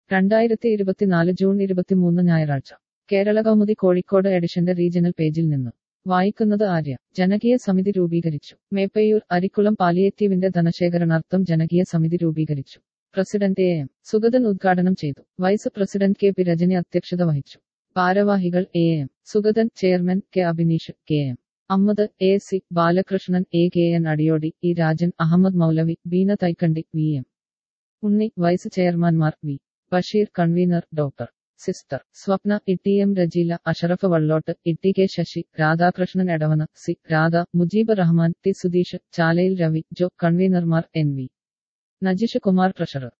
രണ്ടായിരത്തി ഇരുപത്തിനാല് ജൂൺ ഇരുപത്തിമൂന്ന് ഞായറാഴ്ച കേരള കൗമുദി കോഴിക്കോട് എഡിഷന്റെ റീജിയണൽ പേജിൽ നിന്ന് വായിക്കുന്നത് ആര്യ ജനകീയ സമിതി രൂപീകരിച്ചു മേപ്പയൂർ അരിക്കുളം പാലിയേറ്റീവിന്റെ ധനശേഖരണാർത്ഥം ജനകീയ സമിതി രൂപീകരിച്ചു പ്രസിഡന്റ് എ എം സുഗതൻ ഉദ്ഘാടനം ചെയ്തു vice president K P Rajani അധ്യക്ഷത വഹിച്ചു ഭാരവാഹികൾ A M Sugathan chairman K Abhineesh K M Ammad A C Balakrishnan A K N Adiyodi E Rajan Ahammed Moulavi Beena Thaikandi V M Unni vice ചെയർമാൻമാർ V Basheer convener doctor sister Swapna E M Rajeela Ashraf Vallott E K Sasi Radhakrishnan Edavana C Radha Mujeeb Rahman T Sudheesh Chalayil Ravi ജോ കൺവീനർമാർ N V Najish Kumar treasurer